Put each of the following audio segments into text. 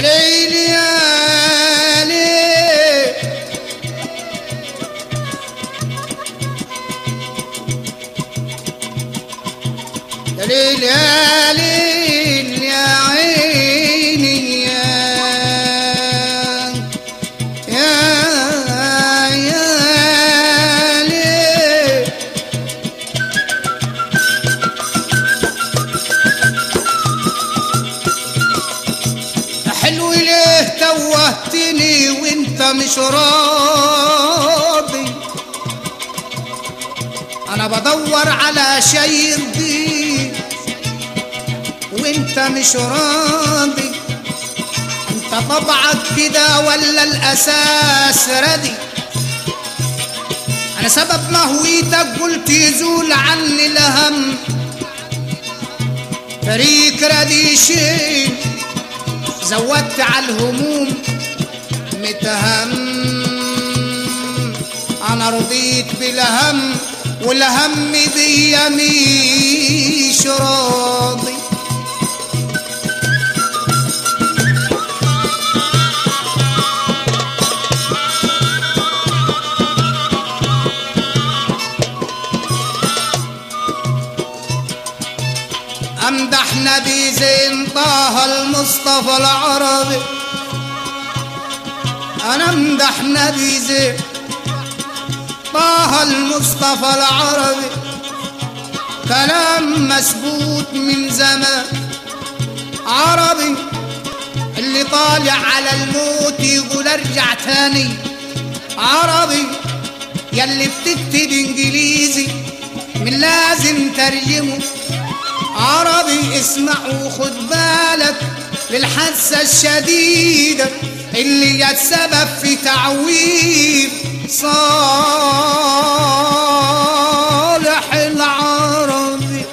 ليل يا ليل يا ليل يا ليل يا عيني يا يا يا ليل حلو ليه توهتني وانت مش راضي انا بدور على شي يرضيك وانت مش راضي انت طبعك كده ولا الاساس ردي انا سبب مهويتك قلت يزول عني الهم فريق ردي شيء زودت على الهموم متهم انا رضيت بالهم والهم بي مش راضي امدح نبي زين طه المصطفى العربي انا امدح نبي زين طه المصطفى العربي كلام مسبوط من زمان عربي اللي طالع على الموت يقول ارجع تاني عربي يلي بتكتب انجليزي من لازم ترجمه عربي اسمع وخد بالك للحادثة الشديدة اللي جت سبب في تعويض صالح العربي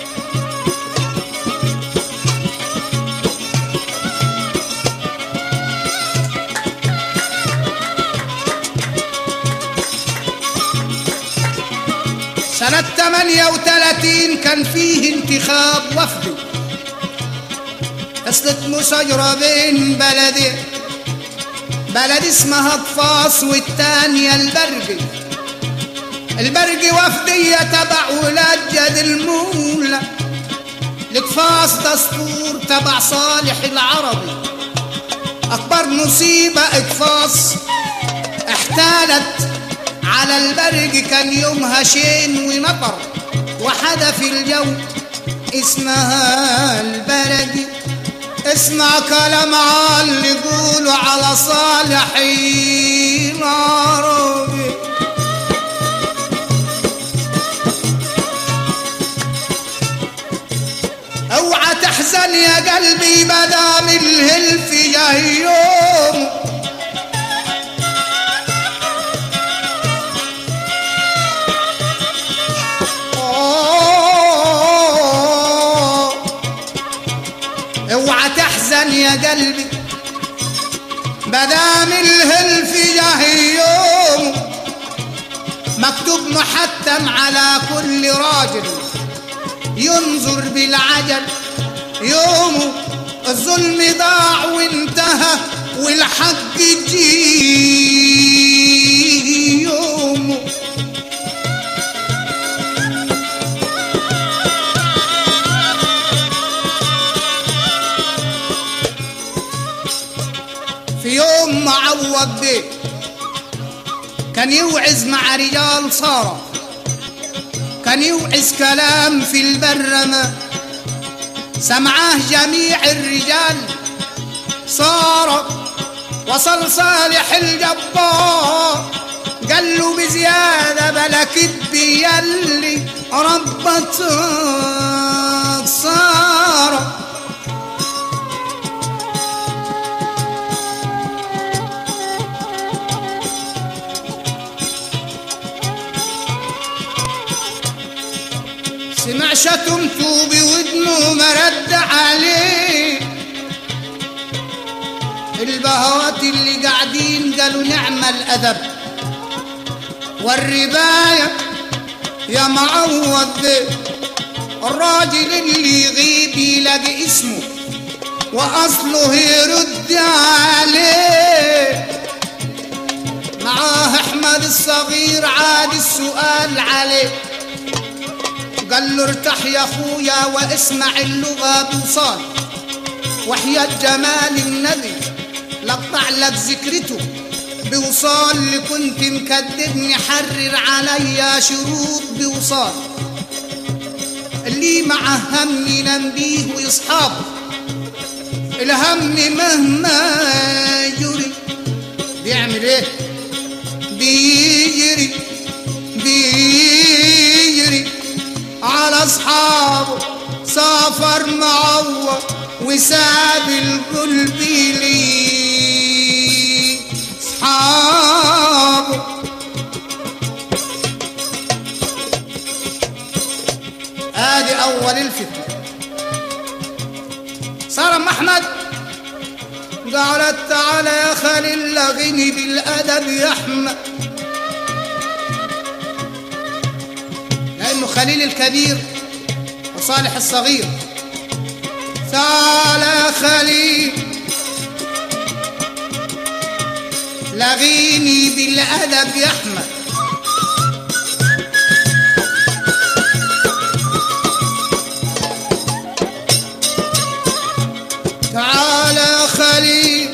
سنة 38 كان فيه انتخاب وفدي قصة مساجرة بين بلدين بلد اسمها طفاس والتانية البرقي البرقي وفدية تبع ولاد جد المولى القفاص دستور تبع صالح العربي أكبر مصيبة إقفاص احتالت على البرج كان يومها شين ونطر وحدف الجو اسمها البلد اسمع كلام اللي يقولوا على صالح العربي اوعى تحزن يا قلبي مدام الهلف جاي يوم آه. اوعى تحزن يا قلبي مدام الهلف جاه يوم مكتوب محتم على كل راجل ينظر بالعجل يومه الظلم ضاع وانتهى والحق جي يومه في يوم معوض بيه كان يوعز مع رجال صارة كان يوعز كلام في البرمة سمعاه جميع الرجال صار وصل صالح الجبار قال له بزيادة بلكت بيلي ربتك صار سمع شتمته بودنه مرد عليه البهوات اللي قاعدين قالوا نعم الأدب والرباية يا معوض الراجل اللي يغيب يلاقي اسمه وأصله يرد عليه معاه أحمد الصغير عاد السؤال عليه قال له ارتاح يا أخويا واسمع اللغة بوصال وحياة جمال النبي لقطع لك ذكرته بوصال اللي كنت مكذبني حرر عليا شروط بوصال اللي مع هم ينام بيه ويصحابه الهم مهما يجري بيعمل ايه بيجري بيجري على اصحابه سافر معوض وساب القلب لي اصحابه ادي اول الفتنه صار ام احمد قالت تعالى يا خليل لغني بالادب يا احمد لانه خليل الكبير وصالح الصغير تعالى يا خليل لغيني بالادب يا احمد تعالى يا خليل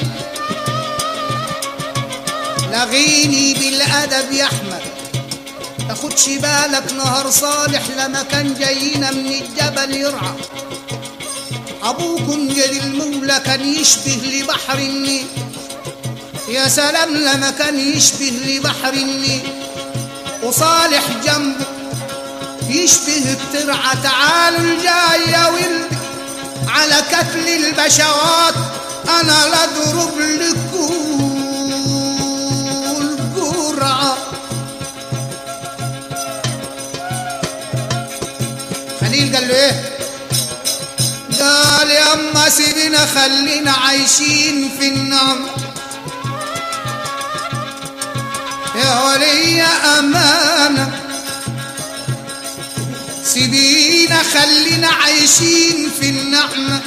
لغيني بالادب يا احمد تاخدش بالك نهر صالح لما كان جاينا من الجبل يرعى ابوكم جد المولى كان يشبه لبحر النيل يا سلام لما كان يشبه لبحر النيل وصالح جنبه يشبه الترعة تعالوا الجاي يا ولدي على كتل البشوات انا لضرب لكم الجرعة خليل قال له ايه قال يا اما سيبنا خلينا عايشين في النعم يا ولي امانه سيبينا خلينا عايشين في النعمة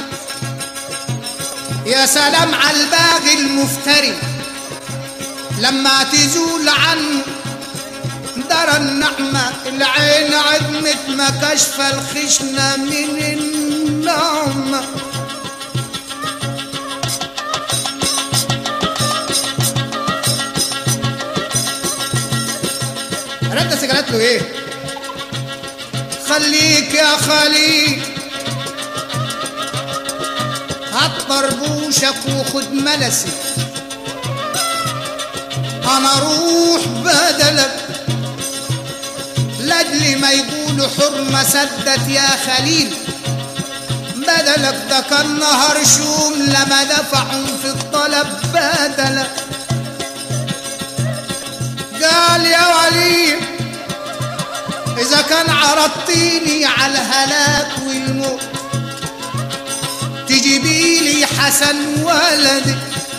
يا سلام على الباغي المفتري لما تزول عنه درى النعمة العين عدمت ما كشف الخشنة من النعمة رد سجلت له ايه خليك يا خليل هات طربوشك وخد ملسي انا اروح بدلك لاجل ما يقولوا حرمة سدت يا خليل بدلك ده كان نهر شوم لما دفعوا في الطلب بدلك قال يا وليد إذا كان عرضتيني على الهلاك والموت تجيبي لي حسن ولدي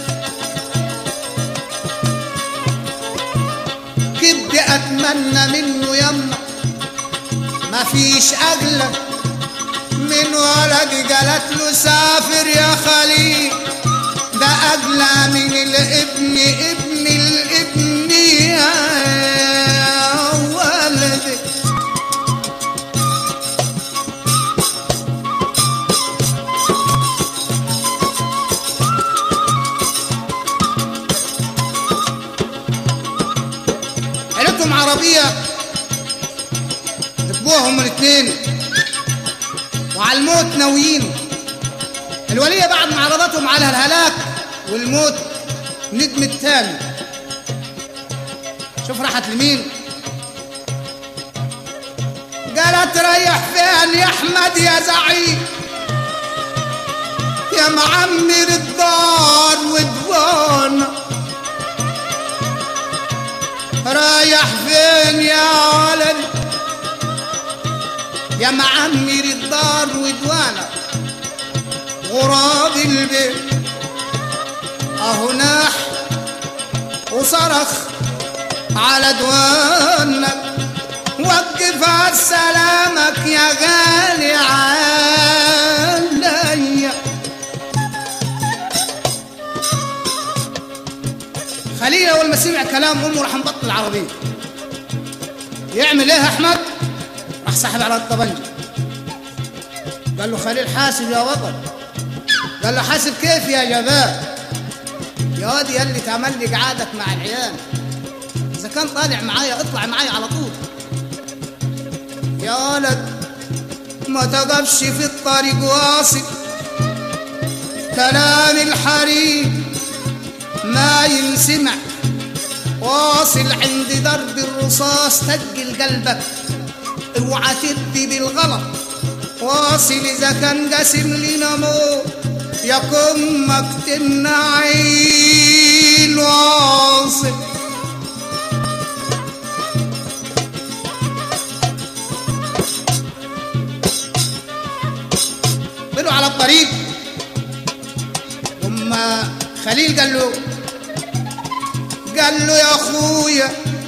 كبدي أتمنى منه يما ما فيش أغلى من ولدي قالت له سافر يا خليل ده أغلى من الابن ابن الابن يا ولدي عيلتهم عربية ركبوهم الاثنين وعلى الموت ناويين الولية بعد ما عرضتهم على الهلاك والموت ندم التاني شوف راحت لمين قالت ريح فين يا احمد يا زعيم يا معمر الدار ودوانا رايح فين يا ولد يا معمر الدار ودوانا غراب البيت اهو ناح وصرخ على دوانك وقف على سلامك يا غالي عليا اول ما سمع كلام امه راح مبطل العربيه يعمل ايه يا احمد راح سحب على الطبنجه قال له خليل حاسب يا بطل قال له حاسب كيف يا جبان يا واد يا اللي تعمل لي قعادك مع العيال اذا كان طالع معايا اطلع معايا على طول يا ولد ما تقفش في الطريق واصل كلام الحريم ما ينسمع واصل عند ضرب الرصاص تجل قلبك اوعى تدي بالغلط واصل اذا كان قاسم لنا موت يا كمك تمنعين واصل طلعوا على الطريق ثم خليل قال له قال له يا اخويا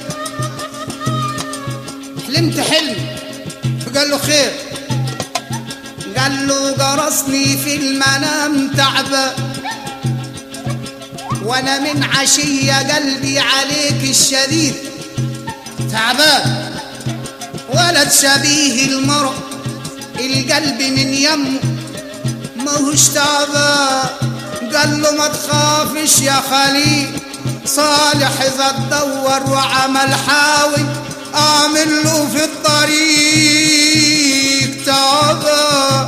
حلمت حلم فقال له خير قال له قرصني في المنام تعبان وانا من عشية قلبي عليك الشديد تعبان ولد شبيه المرء القلب من يمه ماهوش تعبان قال له ما تخافش يا خليل صالح اذا تدور وعمل حاول اعمل له في الطريق تعبان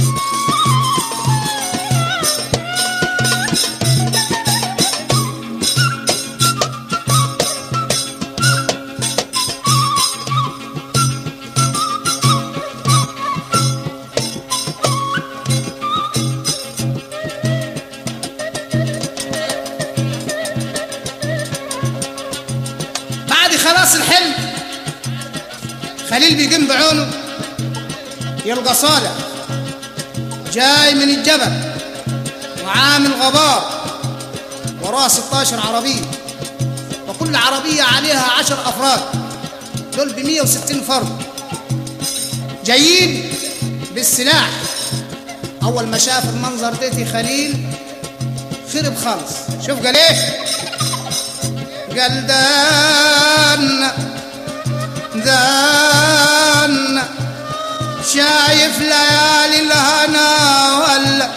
بعد خلاص الحلم خليل بيقوم بعونه يلقى صالح جاي من الجبل وعامل غبار وراه 16 عربية وكل عربية عليها 10 أفراد دول ب 160 فرد جايين بالسلاح أول ما شاف المنظر ديتي خليل خرب خالص شوف قال ايه قال دان دان شايف ليالي الهنا ولا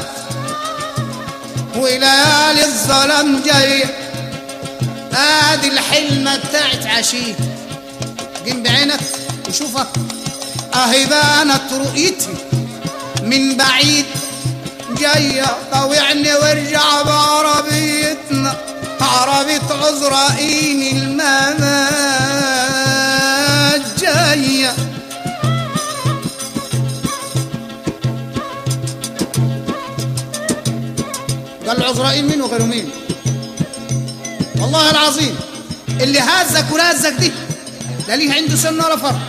وليالي الظلام جاية ادي الحلمة بتاعت عشيه قم بعينك وشوفها اهي بانت رؤيتي من بعيد جاية طوعني وارجع بعربيتنا عربية عزرائيل الممات جاية قال له عزرائيل مين وغيره مين والله العظيم اللي هازك ورازك دي لا ليه عنده سنة ولا فرق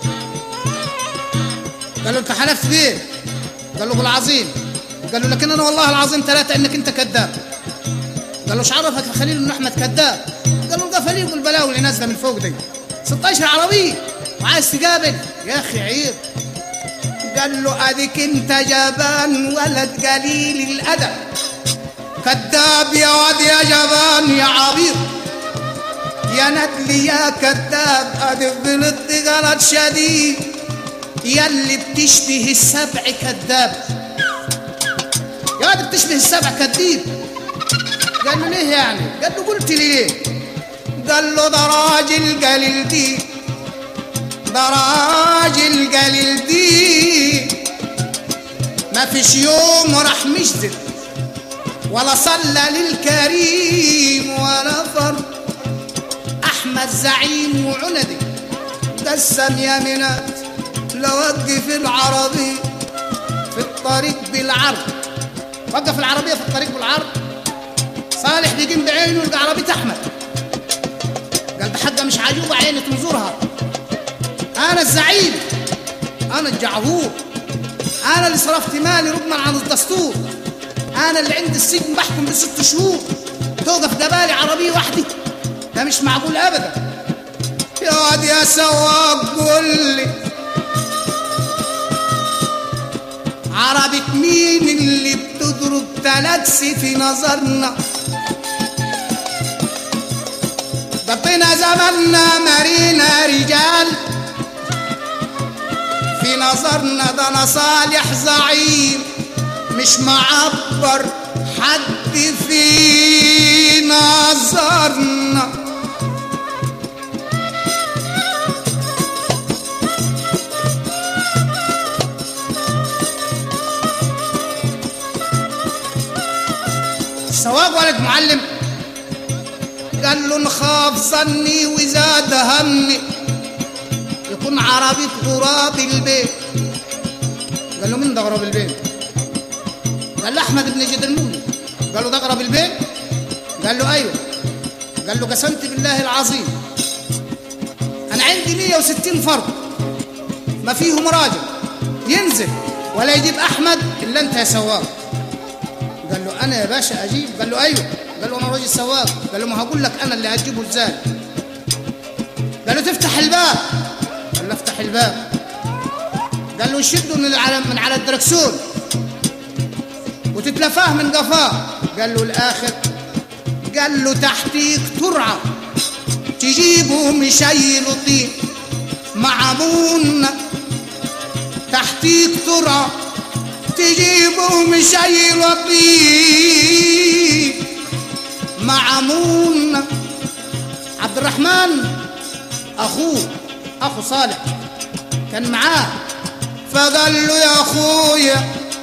قال له انت حلفت بيه قال له بالعظيم قال له لكن انا والله العظيم ثلاثة انك انت كذاب قال له ايش عرفك يا خليل انه احمد كذاب قال له القفلين والبلاوي اللي نازله من فوق دي 16 عربيه وعايز تقابل يا اخي عيب قال له اديك انت جبان ولد قليل الادب كذاب يا واد يا جبان يا عبيط يا ندلي يا كذاب ادي غلطت غلط شديد يا اللي بتشبه السبع كذاب يا واد بتشبه السبع كذيب قال له ليه يعني قال له قلت لي ليه قال له ده راجل قليل دي ده راجل قليل دي ما فيش يوم راح مجدد ولا صلى للكريم ولا فرد احمد زعيم وعندي قسم يمينات لوقف العربي في الطريق بالعرض وقف العربيه في الطريق بالعرض صالح بيقوم بعينه يلقى عربية أحمد قال ده حاجة مش عجوبة عيني تنظرها أنا الزعيم أنا الجعهور أنا اللي صرفت مالي رغما عن الدستور أنا اللي عندي السجن بحكم بست شهور توقف جبالي عربية وحدي ده مش معقول أبدا يا واد يا سواق قول لي عربة مين اللي بتضرب تلاكسي في نظرنا قضينا زمننا مرينا رجال في نظرنا ده انا صالح زعيم مش معبر حد في نظرنا سواق ولد معلم قال له نخاف ظني وزاد همي يكون عربية غراب البيت قال له مين ده غراب البيت قال له احمد بن جدرموني قال له ده غراب البيت قال له ايوه قال له قسمت بالله العظيم انا عندي 160 فرد ما فيهم راجل ينزل ولا يجيب احمد الا انت يا سواق قال له انا يا باشا اجيب قال له ايوه قال له انا راجل سواق قال له ما هقول لك انا اللي هتجيبه ازاي قال له تفتح الباب قال له افتح الباب قال له شده من على من على الدركسون وتتلفاه من قفاه قال له الاخر قال له تحتيك ترعى تجيبه مشي لطيف معمون تحتيك ترعى تجيبه مشي لطيف معمون عبد الرحمن اخوه اخو صالح كان معاه فقال له يا اخويا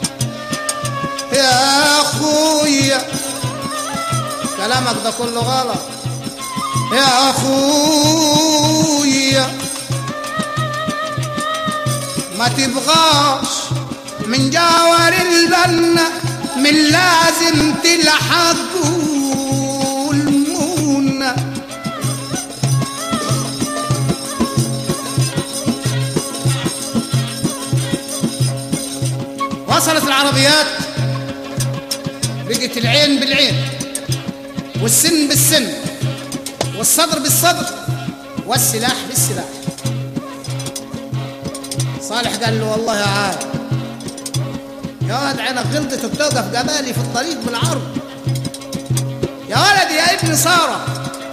يا اخويا كلامك ده كله غلط يا اخويا ما تبغاش من جاور البنا من لازم تلحقوا المونة وصلت العربيات بقت العين بالعين والسن بالسن والصدر بالصدر والسلاح بالسلاح صالح قال له والله يا عاد يا ولد عينك غلطت وبتوقف قبالي في الطريق بالعرض يا ولد يا ابن سارة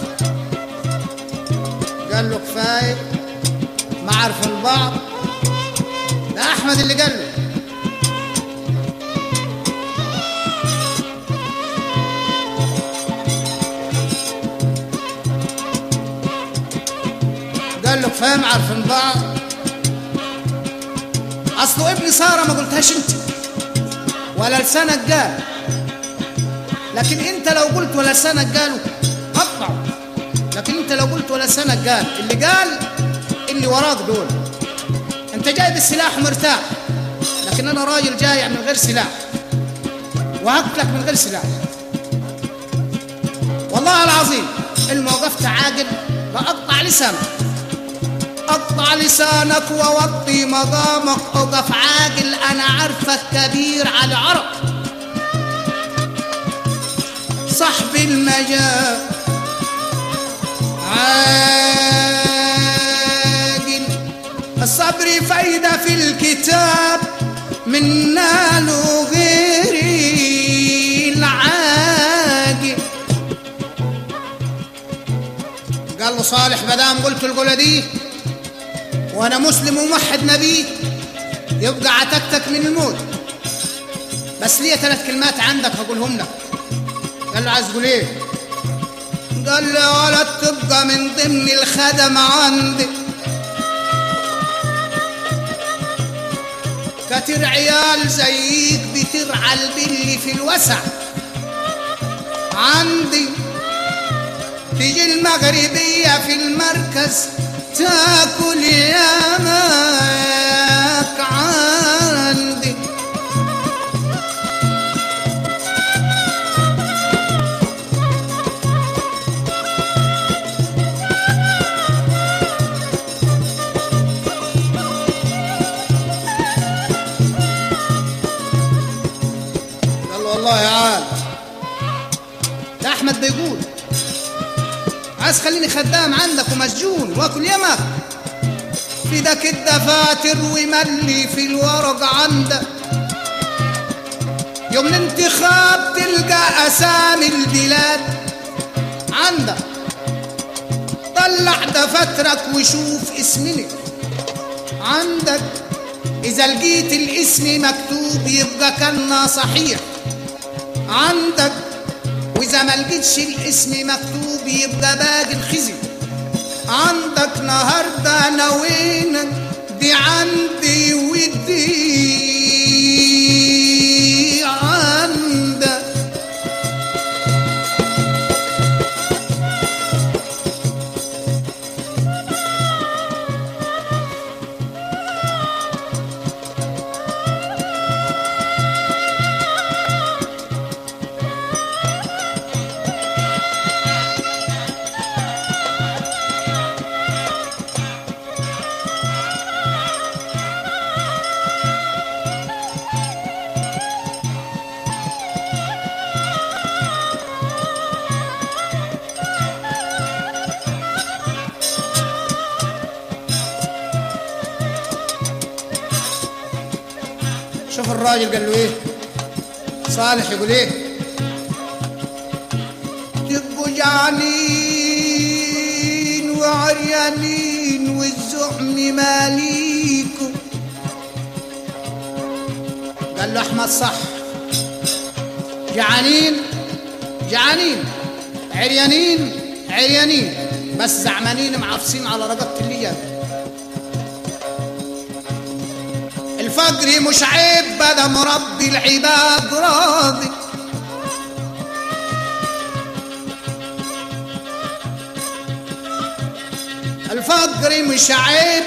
قال له كفاية ما عارفين بعض ده أحمد اللي قال له قال له كفاية ما عارفين بعض أصله ابن سارة ما قلتهاش أنت ولا لسانك قال لكن انت لو قلت ولا لسانك قالوا قطعوا لكن انت لو قلت ولا لسانك قال اللي قال اللي وراك دول انت جاي بالسلاح مرتاح لكن انا راجل جاي من غير سلاح وهقتلك من غير سلاح والله العظيم ان وقفت عاقل بقطع لسانك اقطع لسانك ووطي مقامك اوقف عاقل انا عارفك كبير على عرق صاحب المجال عاقل الصبر فايدة في الكتاب من ناله غير العاقل قال له صالح مدام قلت القولة دي وانا مسلم وموحد نبي يبقى عتكتك من الموت بس ليه ثلاث كلمات عندك هقولهم لك قال له عايز تقول ايه قال له يا ولد تبقى من ضمن الخدم عندي كتر عيال زيك بترعى البل في الوسع عندي تيجي المغربية في المركز تاكل يامك عندي قال له والله يا عال ده احمد بيقول عايز خليني خدام عندك ومسجون واكل يمك في دك الدفاتر وملي في الورق عندك يوم الانتخاب تلقى اسامي البلاد عندك طلع دفاترك وشوف اسمنا عندك إذا لقيت الاسم مكتوب يبقى كان صحيح عندك وإذا ما لقيتش الاسم مكتوب يبقى باقي الخزي عندك نهارده نوينا دي عندي ودي عندك شوف الراجل قال له ايه صالح يقول ايه تبقوا جعانين وعريانين والزحم ماليكم قال له احمد صح جعانين جعانين عريانين عريانين بس زعمانين معفصين على رقبة الليل الفقر مش عيب بدا مربي العباد راضي الفقر مش عيب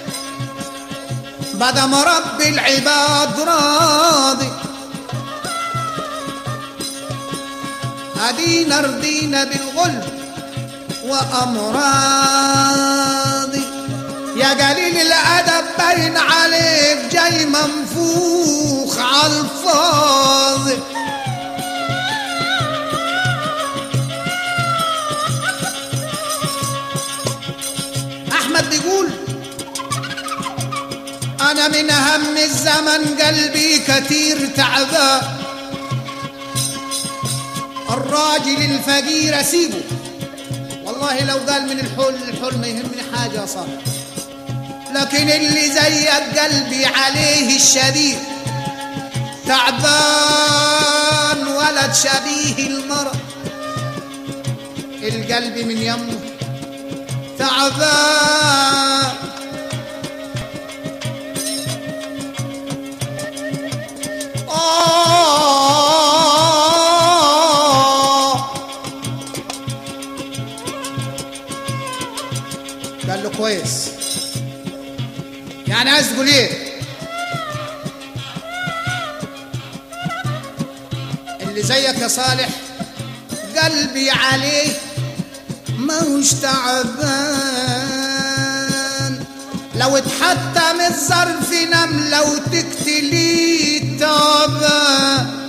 بدا مربي العباد راضي ادينا رضينا بالغلب وامراضي يا قليل الادب باين عليك جاي منفوخ عالفاضي احمد بيقول انا من هم الزمن قلبي كتير تعبان الراجل الفقير اسيبه والله لو قال من الحل الحل ما يهمني حاجه صار لكن اللي زيك قلبي عليه الشديد تعبان ولد شبيه المرض القلب من يمه تعبان آه قال له كويس يعني عايز تقول ايه اللي زيك يا صالح قلبي عليه ماهوش تعبان لو اتحطم الظرف نملة وتقتلي تعبان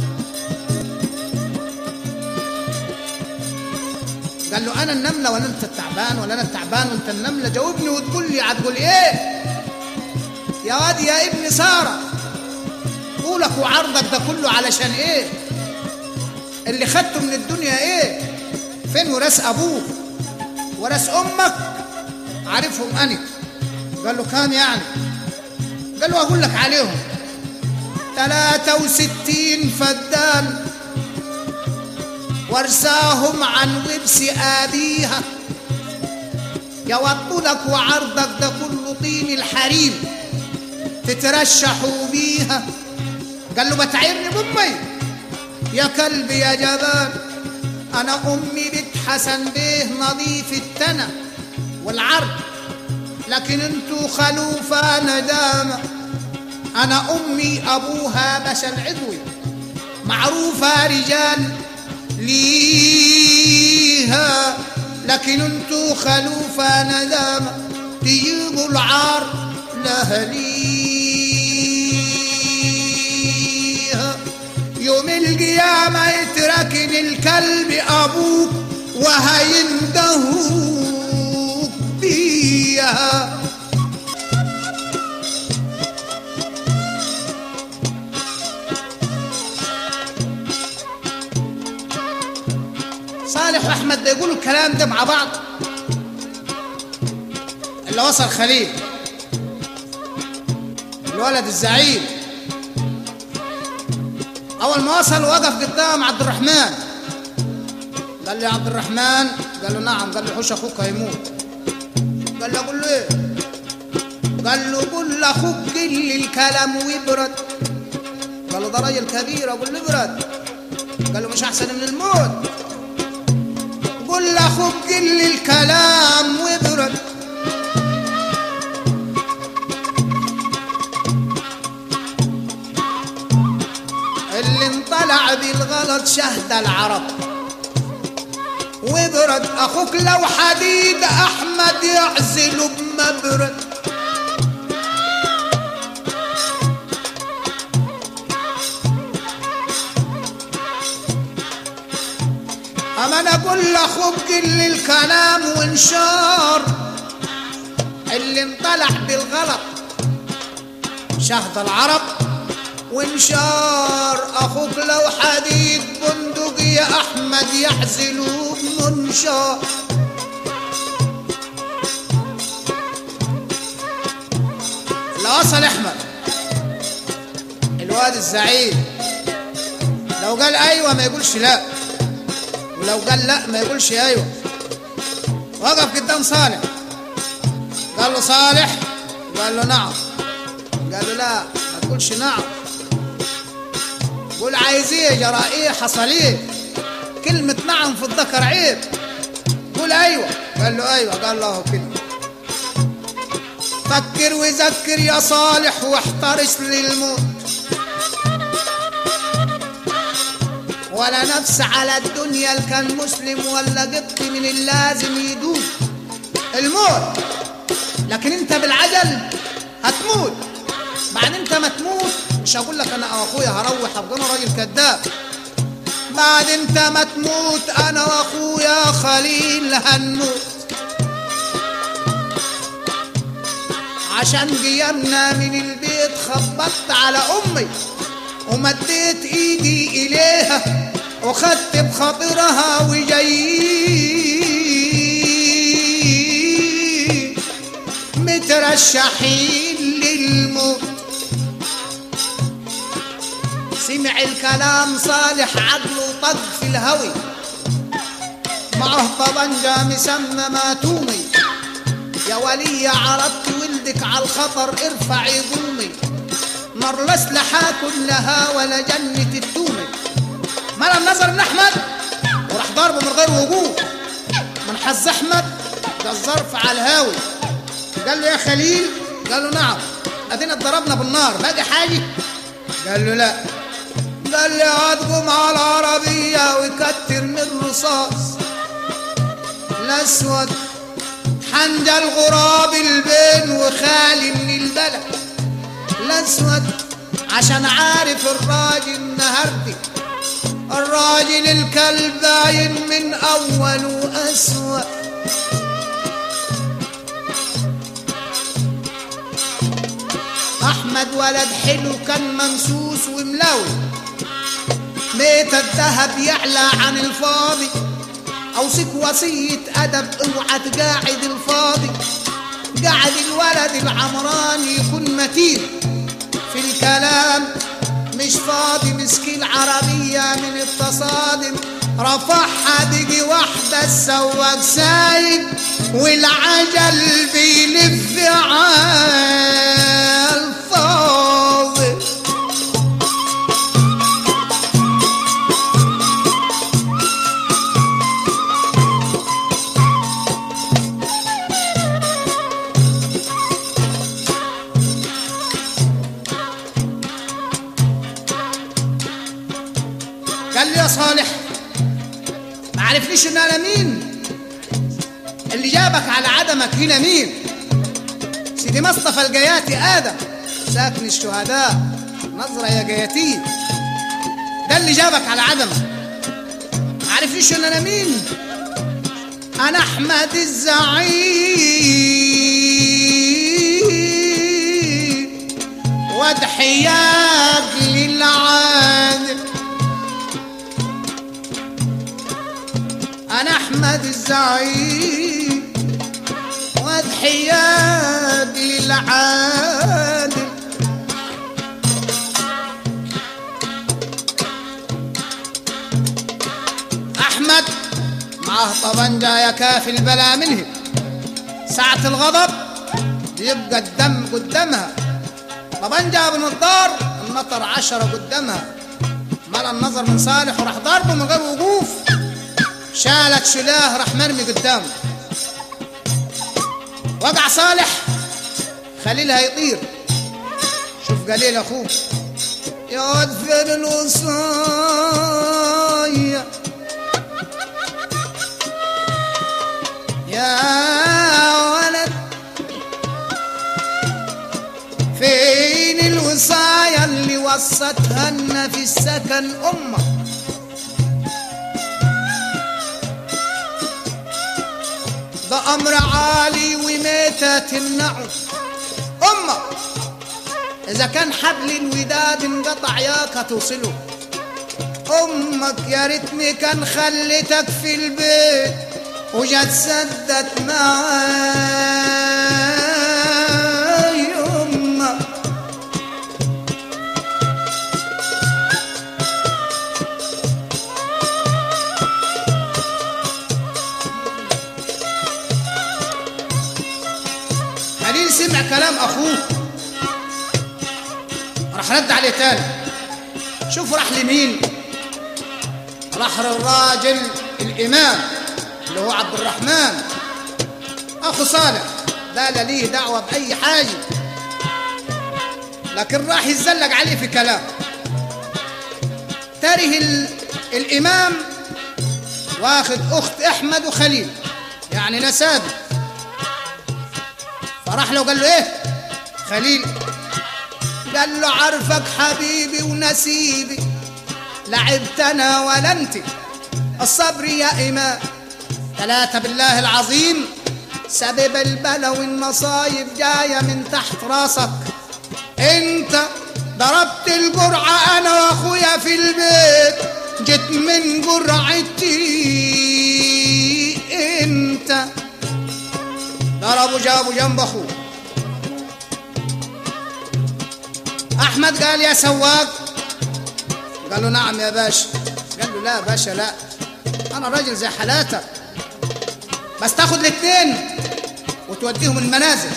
قال له انا النمله ولا انت التعبان ولا انا التعبان وانت النمله جاوبني وتقول لي هتقول ايه يا واد يا ابن ساره طولك وعرضك ده كله علشان ايه اللي خدته من الدنيا ايه فين وراث ابوك وراث امك عارفهم انا قال له كام يعني قال له اقول لك عليهم 63 فدان ورثاهم عن ورث ابيها يا وطولك وعرضك ده كله طين الحريم تترشحوا بيها قال له بتعيرني بامي يا كلب يا جبان انا امي بنت حسن بيه نظيف التنا والعرض لكن انتو خلوفة ندامة انا امي ابوها بشر عضوي معروفة رجال ليها لكن انتو خلوفة ندامة تجيبوا العار لأهليها يوم القيامة يتركن الكلب أبوك وهيندهوك بيها صالح واحمد بيقولوا الكلام ده مع بعض اللي وصل خليل الولد الزعيم اول ما وصل وقف قدام عبد الرحمن قال لي يا عبد الرحمن قال له نعم قال له حوش اخوك هيموت قال له قول له ايه قال له قول لاخوك قل لي الكلام ويبرد قال له ده راجل كبير اقول له ابرد قال له مش احسن من الموت قول لاخوك قل لي الكلام وابرد اللي انطلع بالغلط شهد العرب وبرد اخوك لو حديد احمد يعزل بمبرد اما انا اقول لاخوك قل الكلام وانشار اللي انطلع بالغلط شهد العرب وانشار اخوك لو حديد بندق يا احمد يحزلوا بمنشار لا وصل احمد الواد الزعيم لو قال ايوه ما يقولش لا ولو قال لا ما يقولش ايوه وقف قدام صالح قال له صالح قال له نعم قال له لا ما تقولش نعم قول عايز ايه جرى ايه حصل ايه كلمة نعم في الذكر عيب قول ايوه قال له ايوه قال له كده فكر وذكر يا صالح واحترس للموت ولا نفس على الدنيا اللي كان مسلم ولا قط من اللازم يدوب الموت لكن انت بالعجل هتموت بعد انت ما تموت مش هقول لك انا واخويا هروح ابقى انا راجل كذاب بعد انت ما تموت انا واخويا خليل هنموت عشان قيامنا من البيت خبطت على امي ومديت ايدي اليها وخدت بخاطرها وجايين مترشحين للموت سمع الكلام صالح عقله طق في الهوي معه طبنجة مسمى تومي يا ولي عرضت ولدك على الخطر ارفع ضومي نار الاسلحة كلها ولا جنة التومي ملا النظر من احمد وراح ضربه من غير وجود من حظ احمد ده الظرف على الهاوي قال له يا خليل قال له نعم ادينا اتضربنا بالنار باقي حاجه قال له لا قال لي هتقوم على العربية ويكتر من الرصاص الأسود حنجى الغراب البين وخالي من البلد الأسود عشان عارف الراجل النهاردي الراجل الكلب باين من أول وأسود أحمد ولد حلو كان ممسوس وملوي ميت الذهب يعلى عن الفاضي أوصيك وصية أدب اوعى تقاعد الفاضي قاعد الولد العمران يكون متين في الكلام مش فاضي مسكين عربية من التصادم رفعها تيجي واحدة السواق سايق والعجل بيلف على الفاضي قال لي يا صالح ما عرفنيش ان انا مين اللي جابك على عدمك هنا مين سيدي مصطفى الجياتي ادم ساكن الشهداء نظرة يا جياتي ده اللي جابك على عدمك ما عرفنيش ان انا مين انا احمد الزعيم وضحياك للعالم انا احمد الزعيم احمد حياد العادل احمد معاه طبنجة يا كافي البلا منه ساعة الغضب بيبقى الدم قدامها طبنجة بنضار النطر عشرة قدامها ملا النظر من صالح وراح ضربه من غير وقوف شالت شلاه راح مرمي قدامه وقع صالح خليل هيطير شوف قليل اخوه يا واد فين الوصايا يا ولد فين الوصايا اللي وصتها لنا في السكن امك ده امر عالي ومتى تمنعه امك اذا كان حبل الوداد انقطع ياك هتوصله امك يا ريتني كان خليتك في البيت وجت سدت معاي امك خليل سمع كلام اخوه راح رد عليه تاني شوف راح لمين راح للراجل الامام اللي هو عبد الرحمن اخو صالح ده لا ليه دعوه باي حاجه لكن راح يتزلق عليه في كلام تاره ال... الامام واخد اخت احمد وخليل يعني نسابي فراح له قال له ايه خليل قال له عارفك حبيبي ونسيبي لعبت انا ولا انت الصبر يا امام ثلاثة بالله العظيم سبب البلا والمصايب جاية من تحت راسك انت ضربت الجرعة انا واخويا في البيت جيت من جرعتي انت ضربوا جابوا جنب اخوه احمد قال يا سواق قال له نعم يا باشا قال له لا باشا لا انا راجل زي حالاتك بس تاخد الاثنين وتوديهم المنازل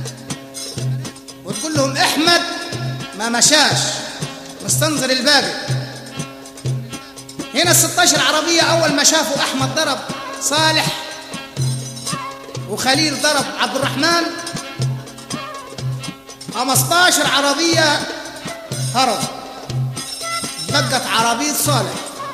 وتقول لهم احمد ما مشاش مستنظر الباقي هنا ال 16 عربية أول ما شافوا أحمد ضرب صالح وخليل ضرب عبد الرحمن 15 عربية هرب بقت عربية صالح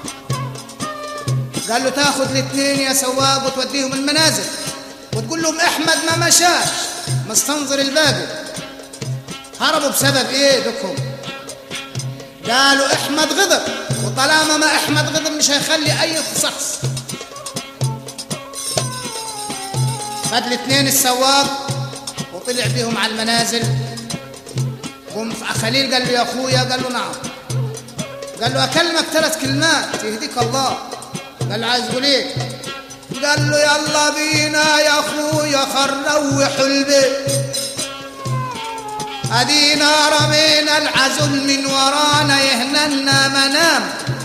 قال له تاخذ الاثنين يا سواق وتوديهم المنازل وتقول لهم احمد ما مشاش مستنظر الباقي هربوا بسبب ايه دكهم قالوا احمد غضب وطالما ما احمد غضب مش هيخلي اي تصحص خد الاثنين السواق وطلع بيهم على المنازل قم خليل قال له يا اخويا قال له نعم قال له اكلمك ثلاث كلمات يهديك الله قال له عايز تقول ايه قال له يلا بينا يا اخويا خروحوا البيت ادينا رمينا العزل من ورانا يهننا منام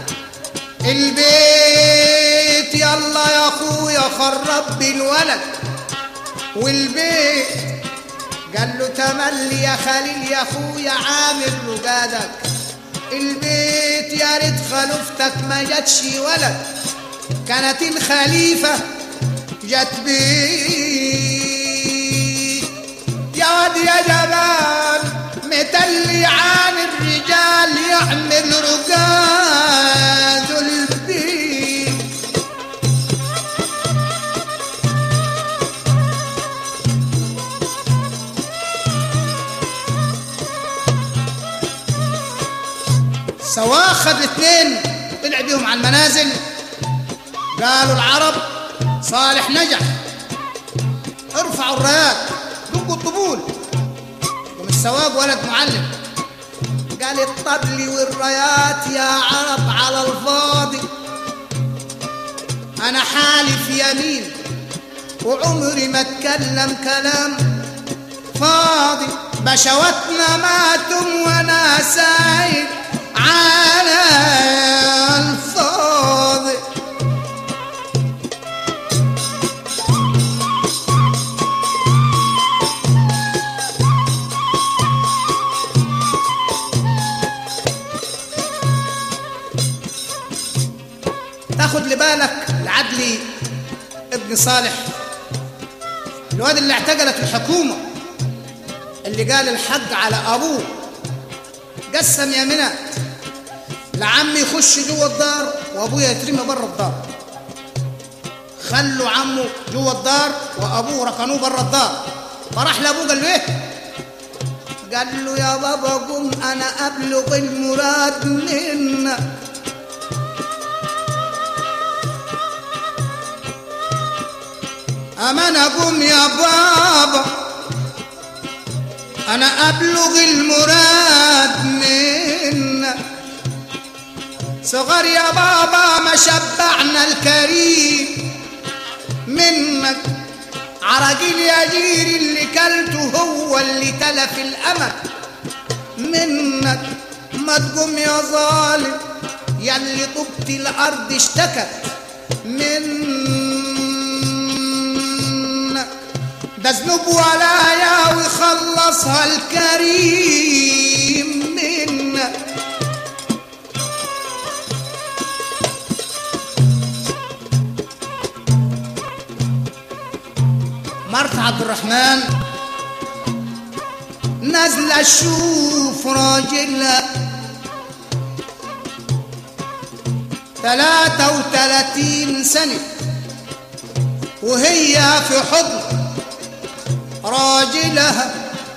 البيت يلا يا اخويا خرب بالولد والبيت قال له تملي يا خليل يا اخويا عامل رقادك البيت يا ريت خلوفتك ما جاتش ولد كانت الخليفة جت بيه يا واد يا جبال متلي عن الرجال يعمل رقاد البيت سواء خد الاثنين طلع بيهم على المنازل قالوا العرب صالح نجح ارفعوا الرايات دقوا الطبول قام السواق ولد معلم قال الطبل والرايات يا عرب على الفاضي انا حالف يمين وعمري ما اتكلم كلام فاضي بشواتنا ماتم وانا سايق على الفاضي تاخد لبالك العدلي ابن صالح الواد اللي اعتقلت الحكومة اللي قال الحق على أبوه قسم يمينات لعمي يخش جوه الدار وأبوه يترمي بره الدار خلوا عمه جوه الدار وأبوه ركنوه بره الدار فراح لأبوه قال له إيه قال له يا بابا قم أنا أبلغ المراد منك أمان أقوم يا بابا أنا أبلغ المراد منك صغر يا بابا ما شبعنا الكريم منك عراقيل يا جيري اللي كلته هو اللي تلف الأمل منك ما تقوم يا ظالم يا اللي طبت الأرض اشتكت منك ده ذنوب ولايا ويخلصها الكريم منك مرت عبد الرحمن نازلة اشوف راجلها ثلاثة وثلاثين سنة وهي في حضن راجلها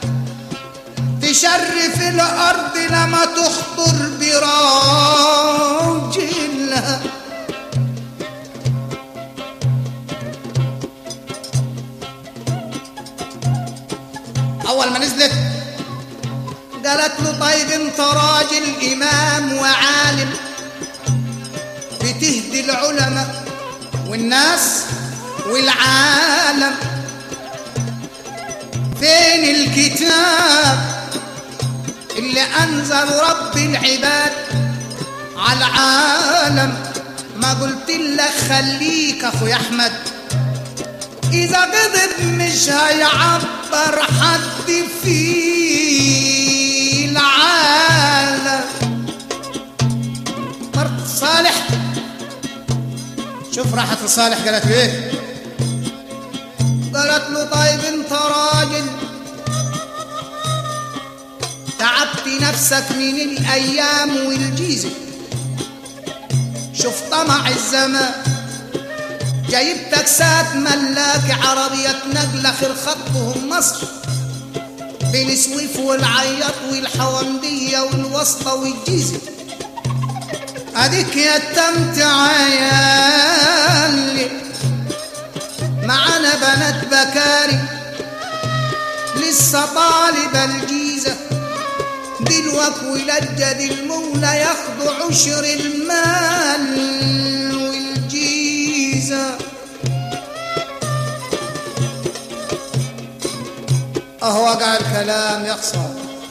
تشرف الأرض لما تخطر براجلها أول ما نزلت قالت له طيب انت راجل إمام وعالم بتهدي العلماء والناس والعالم فين الكتاب اللي أنزل رب العباد على العالم ما قلت لك خليك أخوي أحمد إذا غضب مش هيعبر حد في العالم مرت صالح شوف راحت لصالح قالت له ايه قالت له طيب انت راجل تعبت نفسك من الايام والجيزه شوف طمع الزمان جايبتك سات ملاك عربية نقل آخر خطهم مصر بين سويف والعياط والحومدية والوسطى والجيزة أديك يا تمتع يالي معانا بنات بكاري لسه طالبة الجيزة دلوك ولجد المولى ياخدوا عشر المال والجيزة أهو وقع الكلام يخسر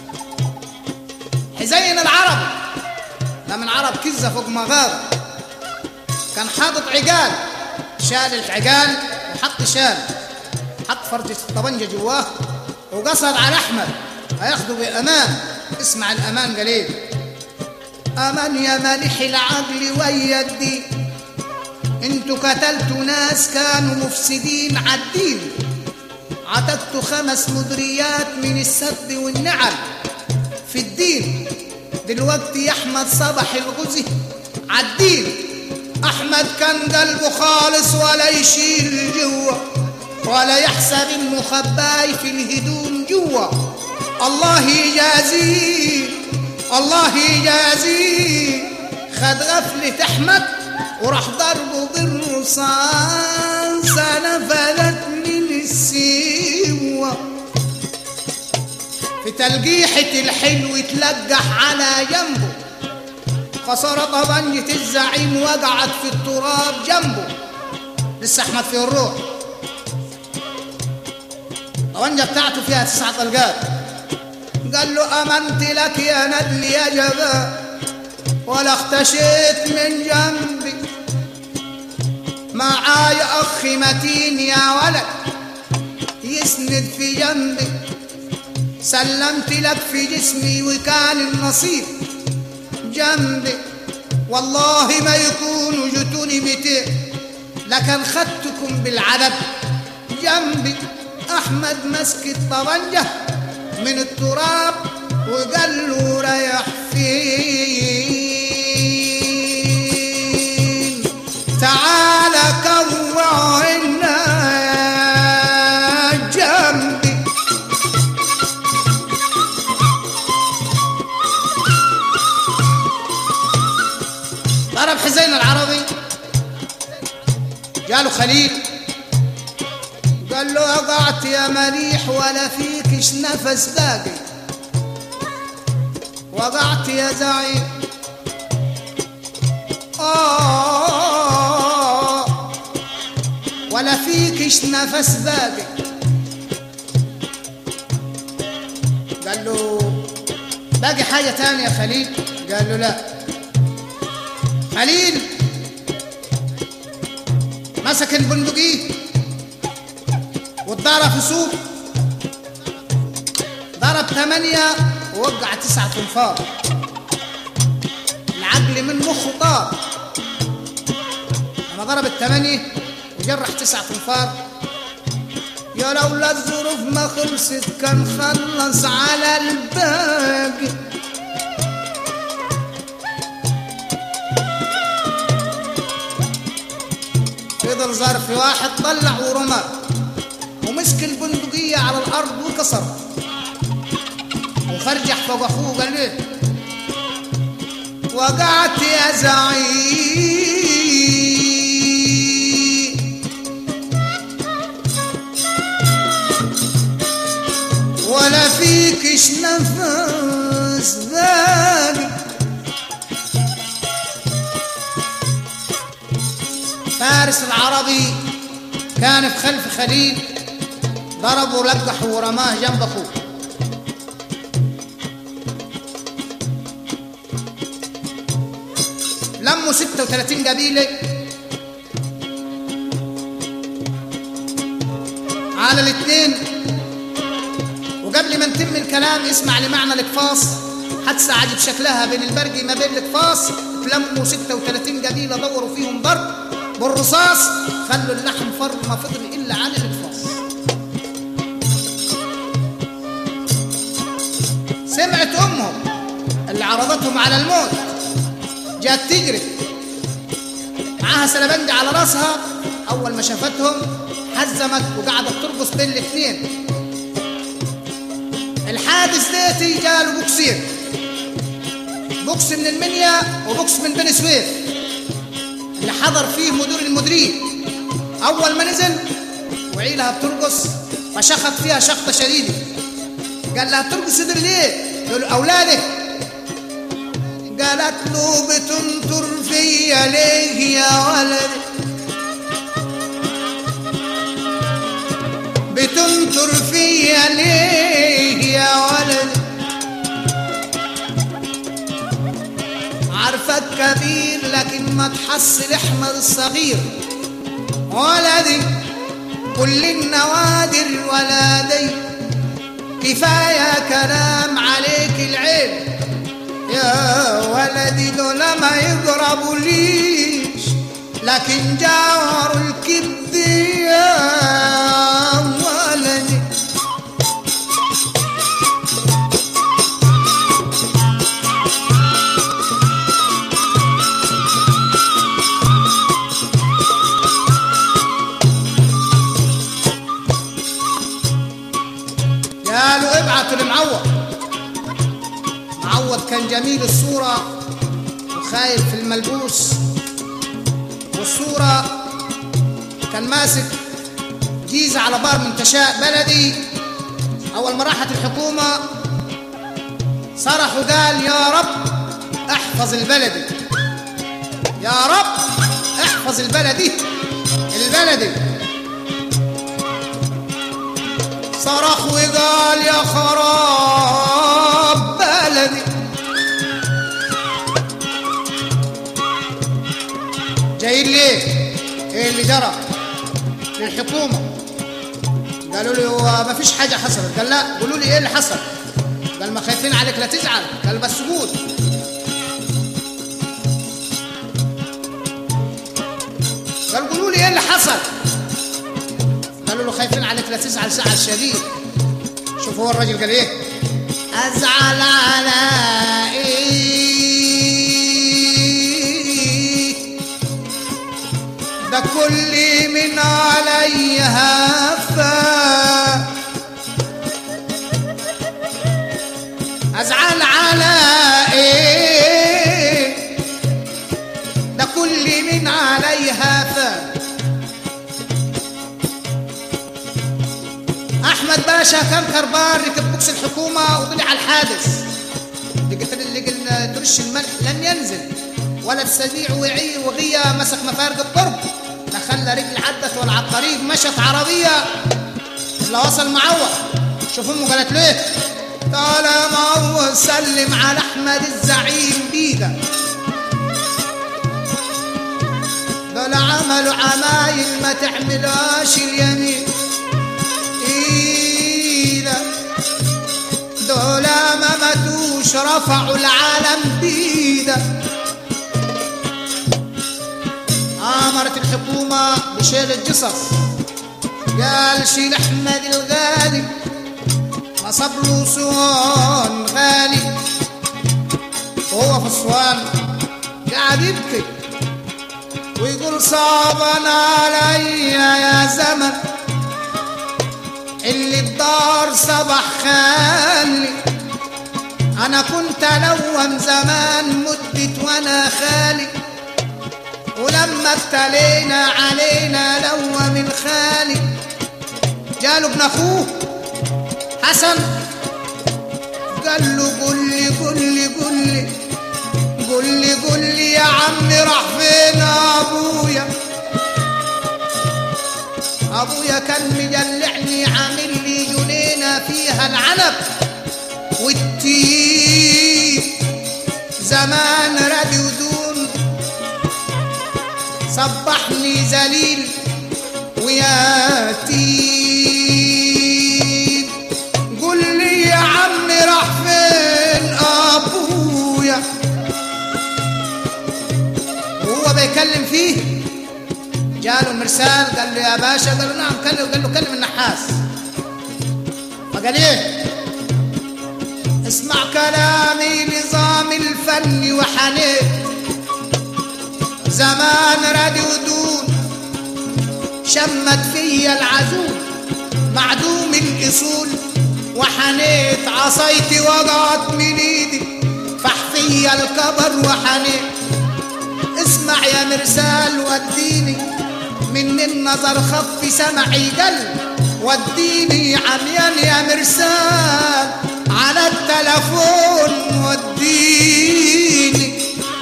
حزين العرب ده من عرب كزة فوق مغارة كان حاطط عقال شال العقال وحط شال حط فرجة الطبنجة جواه وقصد على أحمد هياخده بأمان اسمع الأمان قليل أمان يا مالح العقل ويا الدين انتوا قتلتوا ناس كانوا مفسدين عالدين عتقتوا خمس مدريات من السد والنعل في الدين دلوقتي يا احمد صبح الغزي عالدين احمد كان قلبه خالص ولا يشيل جوا ولا يحسب انه خباي في الهدوم جوا الله يجازيه الله يجازيه خد غفلة احمد وراح ضربه بالرصاص نفذت من السيوة في تلقيحة الحلو تلقح على جنبه خسارة طبنجة الزعيم وقعت في التراب جنبه لسه احمد في الروح الطبنجة بتاعته فيها تسع طلقات قال له امنت لك يا ندل يا جبا ولا اختشيت من جنبي معاي اخ متين يا ولد يسند في جنبي سلمت لك في جسمي وكان النصيب جنبي والله ما يكونوا جتوني ميتين لكن خدتكم بالعدد جنبي احمد مسك الطبنجه من التراب وقال له ريح فين تعال كوعنا جنبي ضرب حسين العربي جاله خليل قال له وقعت يا مليح ولا فيكش نفس باقي وقعت يا زعيم آه ولا فيكش نفس باقي قال له باقي حاجة تانية يا خليل قال له لا خليل مسك البندقية واتضرب في سوق ضرب ثمانية ووقع تسعة انفار العقل من مخه طار لما ضرب الثمانية وجرح تسعة انفار يا لولا الظروف ما خلصت كان خلص على الباقي فضل ظرف واحد طلع ورماه ومسك البندقية على الأرض وكسر وفرجح فوق أخوه قال له وقعت يا زعيم ولا فيكش نفس باقي فارس العربي كان في خلف خليل ضربه ولقحه ورماه جنب اخوه لموا 36 قبيله على الاثنين وقبل ما نتم الكلام اسمع لمعنى الاقفاص حادثة عجب شكلها بين البرجي ما بين الاقفاص تلموا 36 قبيلة دوروا فيهم ضرب بالرصاص خلوا اللحم فر ما فضل إلا عن الاقفاص سمعت امهم اللي عرضتهم على الموت جات تجري معاها سلبند على راسها اول ما شافتهم حزمت وقعدت ترقص بين الاثنين الحادث ديتي جاله بوكسين بوكس من المنيا وبوكس من بني سويف اللي حضر فيه مدير المديرين اول ما نزل وعيلها بترقص فشخط فيها شخطه شديده قال لها بترقص صدر ليه؟ قال له اولادك قالت له بتنطر فيا ليه يا ولد بتنطر فيا ليه يا ولد عارفك كبير لكن ما تحصل احمد الصغير ولدي كل النوادر ولدي كفاية كلام عليك العيب يا ولدي دول ما يضربوا ليش لكن جاور الكبد يا ولدي قالوا ابعتوا لمعوض معوض كان جميل الصورة وخايف في الملبوس والصورة كان ماسك جيزة على بار منتشاء بلدي أول ما راحت الحكومة صرخ وقال يا رب احفظ البلدي يا رب احفظ البلدي البلدي صرخ وقال يا خراب بلدي جايين ليه؟ ايه اللي جرى؟ للحكومة قالوا له هو ما فيش حاجة حصلت قال لا قولوا لي ايه اللي حصل؟ قال ما خايفين عليك لا تزعل قال بس قول قال قولوا لي ايه اللي حصل؟ قالوا له خايفين عليك لا تزعل زعل شديد شوف هو الراجل قال ايه ازعل على ايه ده كل من علي هفا ازعل على ايه ده كل من علي هفا احمد باشا كان خربان ركب بوكس الحكومه وطلع على الحادث لقيت اللي قلنا ترش الملح لن ينزل ولا السبيع وعي وغية مسك مفارق الضرب لا خلى رجل عدت ولا على الطريق مشت عربيه الا وصل معوض شوف امه قالت ليه قال معوض سلم على احمد الزعيم بيده دول عملوا عمايل ما تعملهاش اليمين ايده دول ما ماتوش رفعوا العالم بيده امرت الحكومه بشيل الجثث قال شيل احمد الغالي نصب له صوان غالي وهو في الصوان قاعد يبكي ويقول صعبا عليا يا زمن اللي الدار صبح خالي انا كنت الوم زمان مدت وانا خالي ولما ابتلينا علينا لوم الخالي جاله ابن اخوه حسن قال له قل لي قل لي قل لي قل لي قل لي يا عمي راح فين ابويا ابويا كان مجلعني عامل لي جنينه فيها العنب والتين زمان ردي ودون صبحني ذليل وياتيم قل لي يا عمي راح فين ابويا وهو بيكلم فيه جاله مرسال قال له يا باشا قال له نعم كلم قال له كلم النحاس فقال ايه اسمع كلامي نظام الفن وحنين زمان رادي ودون شمت فيا العزول معدوم الاصول وحنيت عصايتي وقعت من ايدي فح فيا الكبر وحنيت اسمع يا مرسال وديني من النظر خف سمعي قل وديني عميان يا مرسال على التلفون وديني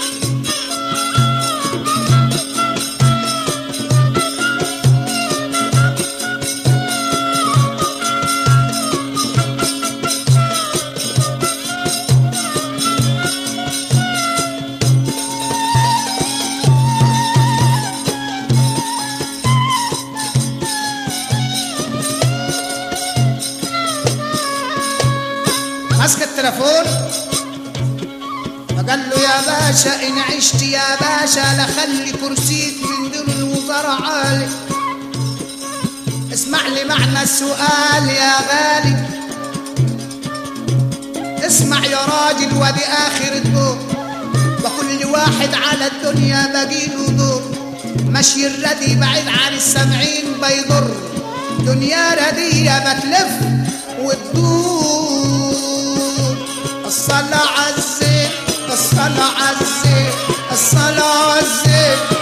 مسك التلفون فقال له يا باشا إن عشت يا باشا لخلي كرسيك من دون الوزراء عالي اسمع لي معنى السؤال يا غالي اسمع يا راجل ودي آخر الدور وكل واحد على الدنيا بقيله دور مشي الردي بعيد عن السامعين بيضر دنيا ردية بتلف وتدور الصلاة عالزين الصلاة عالزين الصلاة عالزين